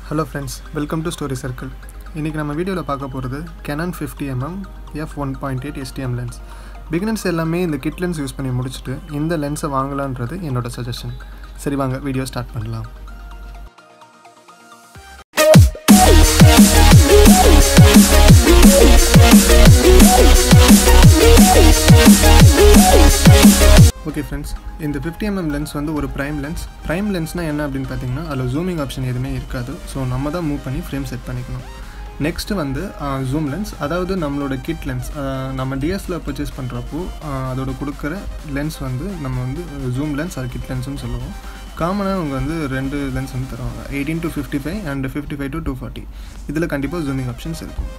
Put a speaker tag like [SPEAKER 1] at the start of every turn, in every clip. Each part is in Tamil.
[SPEAKER 1] hello friends welcome to Story Circle இன்றைக்கி நம்ம வீடியோவில் பார்க்க போகிறது Canon 50 mm F one point eight STM lens beginners எல்லாமே இந்த கிட் லென்ஸ் யூஸ் பண்ணி முடிச்சுட்டு இந்த லென்ஸை வாங்கலான்றது என்னோட சஜஷன் சரி வாங்க வீடியோ ஸ்டார்ட் பண்ணலாம் ஓகே ஃப்ரெண்ட்ஸ் இந்த 50 mm லென்ஸ் வந்து ஒரு ப்ரைம் லென்ஸ் ப்ரைம் லென்ஸ்னால் என்ன அப்படின்னு பார்த்தீங்கன்னா அதில் ஜூமிங் ஆப்ஷன் எதுவுமே இருக்காது ஸோ நம்ம தான் மூவ் பண்ணி ஃப்ரேம் செட் பண்ணிக்கணும் நெக்ஸ்ட்டு வந்து ஜூம் லென்ஸ் அதாவது நம்மளோட கிட் லென்ஸ் நம்ம டிஎஸ்ல பர்ச்சேஸ் பண்ணுறப்போ அதோட கொடுக்குற லென்ஸ் வந்து நம்ம வந்து ஜூம் லென்ஸ் அது கிட் லென்ஸ்னு சொல்லுவோம் காமனாக அவங்க வந்து ரெண்டு லென்ஸ் வந்து தருவாங்க eighteen to fifty five and fifty five to two forty இதில் கண்டிப்பாக ஜூமிங் ஆப்ஷன்ஸ் இருக்கும்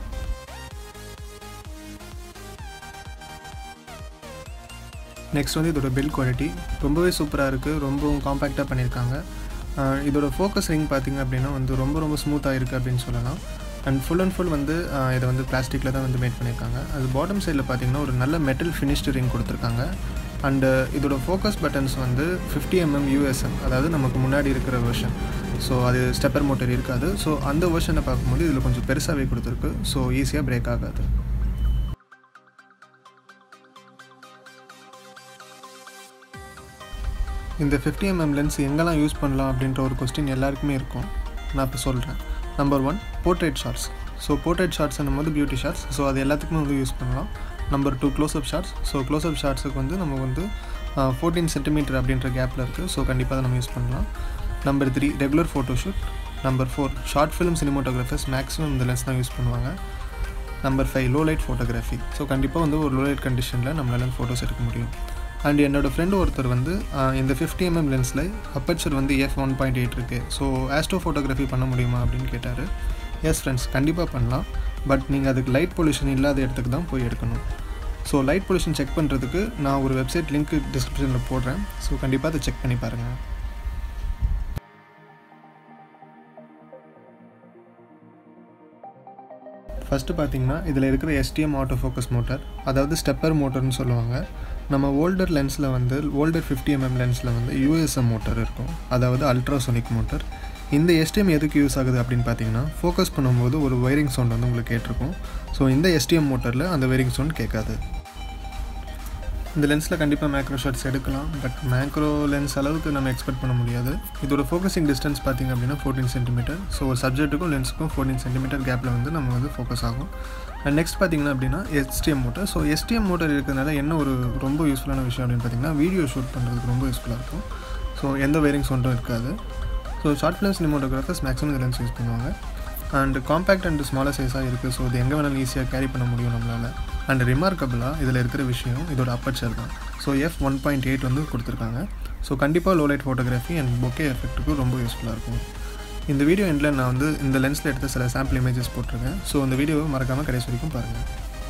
[SPEAKER 1] நெக்ஸ்ட் வந்து இதோட பில் குவாலிட்டி ரொம்பவே சூப்பராக இருக்குது ரொம்பவும் காம்பேக்டாக பண்ணியிருக்காங்க ஆஹ் இதோட ஃபோக்கஸ் ரிங் பார்த்திங்க அப்படின்னா வந்து ரொம்ப ரொம்ப ஸ்மூத்தாக இருக்குது அப்படின்னு சொல்லலாம் அண்ட் ஃபுல் அண்ட் ஃபுல் வந்து ஆஹ் இதை வந்து பிளாஸ்டிக்கில் தான் வந்து மேட் பண்ணியிருக்காங்க அது பாட்டம் சைடில் பார்த்தீங்கன்னா ஒரு நல்ல மெட்டல் ஃபினிஷ்டு ரிங் கொடுத்துருக்காங்க அண்டு இதோட ஃபோக்கஸ் பட்டன்ஸ் வந்து ஃபிஃப்டி எம்எம் யூஎஸ்எம் அதாவது நமக்கு முன்னாடி இருக்கிற வெர்ஷன் ஸோ அது ஸ்டெப்பர் மோட்டர் இருக்காது ஸோ அந்த வெர்ஷனை பார்க்கும்போது இதில் கொஞ்சம் பெருசாகவே கொடுத்துருக்கு ஸோ ஈஸியாக பிரேக் ஆகாது இந்த 50 mm லென்ஸ் எங்கெல்லாம் யூஸ் பண்ணலாம் அப்படின்ற ஒரு கொஸ்டின் எல்லாருக்குமே இருக்கும் நான் இப்போ சொல்கிறேன் number one portrait shots so portrait shots போது பியூட்டி ஷார்ட்ஸ் ஸோ அது எல்லாத்துக்குமே வந்து யூஸ் பண்ணலாம் number two close up shots so close up ஷார்ட்ஸுக்கு வந்து நம்ம வந்து ஃபோர்டீன் சென்டிமீட்டர் அப்படின்ற கேப்பில் இருக்குது ஸோ கண்டிப்பாக அதை நம்ம யூஸ் பண்ணலாம் number three regular photoshoot number four short film cinematographers maximum இந்த லென்ஸ் தான் யூஸ் பண்ணுவாங்க number five low light photography so கண்டிப்பாக வந்து ஒரு லோ லைட் கண்டிஷனில் நம்மளால ஃபோட்டோஸ் எடுக்க முடியும் அண்ட் என்னோடய ஃப்ரெண்டு ஒருத்தர் வந்து ஆஹ், இந்த ஃபிஃப்டி எம்எம் லென்ஸில் அப்பச்சர் வந்து எஃப் ஒன் பாயிண்ட் எயிட் இருக்குது ஸோ ஆஸ்ட்ரோ ஃபோட்டோகிராஃபி பண்ண முடியுமா அப்படின்னு கேட்டார் எஸ் ஃப்ரெண்ட்ஸ் கண்டிப்பாக பண்ணலாம் பட் நீங்கள் அதுக்கு லைட் பொல்யூஷன் இல்லாத இடத்துக்கு தான் போய் எடுக்கணும் ஸோ லைட் பொல்யூஷன் செக் பண்ணுறதுக்கு நான் ஒரு வெப்சைட் லிங்க் டிஸ்கிரிப்ஷனில் போடுறேன் ஸோ கண்டிப்பாக அதை செக் பண்ணி பாருங்கள் ஃபஸ்ட்டு பார்த்தீங்கன்னா இதில் இருக்கிற எஸ்டிஎம் ஆட்டோ ஃபோக்கஸ் மோட்டர் அதாவது ஸ்டெப்பர் மோட்டர்னு சொல்லுவாங்க நம்ம ஓல்டர் லென்ஸில் வந்து ஓல்டர் 50 mm லென்ஸில் வந்து யூஎஸ்எம் மோட்டர் இருக்கும் அதாவது அல்ட்ராசோனிக் மோட்டர் இந்த எஸ்டிஎம் எதுக்கு யூஸ் ஆகுது அப்படின்னு பார்த்தீங்கன்னா ஃபோக்கஸ் பண்ணும்போது ஒரு ஒயரிங் சவுண்ட் வந்து உங்களுக்கு கேட்டிருக்கும் ஸோ இந்த எஸ்டிஎம் மோட்டரில் அந்த ஒயரிங் சவுண்ட் கேட்காது இந்த லென்ஸில் கண்டிப்பாக மேக்ரோ ஷாட்ஸ் எடுக்கலாம் பட் மேக்ரோ லென்ஸ் அளவுக்கு நம்ம எக்ஸ்பெக்ட் பண்ண முடியாது இதோட ஃபோக்கஸிங் டிஸ்டன்ஸ் பார்த்திங்க அப்படின்னா ஃபோர்டீன் சென்டிமீட்டர் ஸோ ஒரு சப்ஜெக்ட்டுக்கும் லென்ஸுக்கும் ஃபோர்டீன் சென்டிமீட்டர் கேப்பில் வந்து நம்ம வந்து ஃபோக்கஸ் ஆகும் அண்ட் நெக்ஸ்ட் பார்த்திங்கன்னா அப்படின்னா STM motor so STM motor இருக்கிறதுனால என்ன ஒரு ரொம்ப யூஸ்ஃபுல்லான விஷயம் அப்படின்னு பார்த்தீங்கன்னா வீடியோ ஷூட் பண்ணுறதுக்கு ரொம்ப யூஸ்ஃபுல்லாக இருக்கும் ஸோ எந்த வேரிங் சவுண்டும் இருக்காது so short film cinematographers maximum இந்த லென்ஸ் யூஸ் பண்ணுவாங்க அண்ட் காம்பேக்ட் அண்ட் ஸ்மாலர் சைஸாக இருக்குது ஸோ இது எங்கே வேணாலும் ஈஸியாக கேரி பண்ண முடியும் நம்மளால் அண்ட் ரிமார்க்கபிளாக இதில் இருக்கிற விஷயம் இதோட அப்பச்சர் தான் so F one point eight வந்து கொடுத்துருக்காங்க ஸோ கண்டிப்பாக low light photography and bokeh எஃபெக்ட்டுக்கும் ரொம்ப யூஸ்ஃபுல்லாக இருக்கும் இந்த வீடியோ எண்டில் நான் வந்து இந்த லென்ஸில் எடுத்த சில சாம்பிள் இமேஜஸ் போட்டிருக்கேன் ஸோ இந்த வீடியோவை மறக்காமல் கடைசி வரைக்கும் பாருங்கள்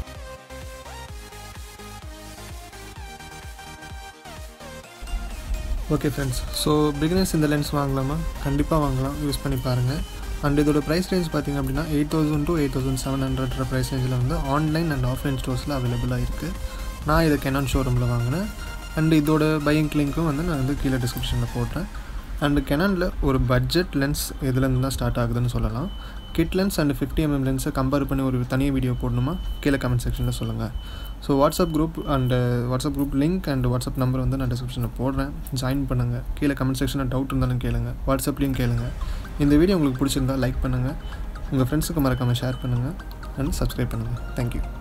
[SPEAKER 1] ஓகே ஃப்ரெண்ட்ஸ் ஸோ பிகினர்ஸ் இந்த லென்ஸ் வாங்கலாமா கண்டிப்பாக வாங்கலாம் யூஸ் பண்ணி பாருங்கள் அண்ட் இதோட ப்ரைஸ் ரேஞ்ச் பார்த்திங்க அப்படின்னா eight thousand to eight thousand seven hundred price ரேஞ்சில் வந்து ஆன்லைன் அண்ட் ஆஃப்லைன் ஸ்டோர்ஸில் அவைலபிளாக இருக்குது நான் இதை கெனான் ஷோரூமில் வாங்கினேன் அண்ட் இதோட பையிங் லிங்க்கும் வந்து நான் வந்து கீழே டிஸ்கிரிப்ஷனில் போட்டேன் அண்டு கெனானில் ஒரு பட்ஜெட் லென்ஸ் இதுலேருந்து தான் ஸ்டார்ட் ஆகுதுன்னு சொல்லலாம் kit lens and fifty MM லென்ஸை கம்பேர் பண்ணி ஒரு தனி வீடியோ போடணுமா கீழே கமெண்ட் செக்ஷனில் சொல்லுங்கள் so WhatsApp group and WhatsApp group link and WhatsApp number வந்து நான் டிஸ்கிரிப்ஷனில் போடுறேன் ஜாயின் பண்ணுங்கள் கீழே கமெண்ட் செக்ஷனில் டவுட் இருந்தாலும் கேளுங்க வாட்ஸ்அப்லேயும் கேளுங்க இந்த வீடியோ உங்களுக்கு பிடிச்சிருந்தா லைக் பண்ணுங்கள் உங்கள் ஃப்ரெண்ட்ஸுக்கு மறக்காமல் ஷேர் பண்ணுங்கள் அண்ட் சப்ஸ்கிரைப் பண்ணுங்கள் தேங்க்யூ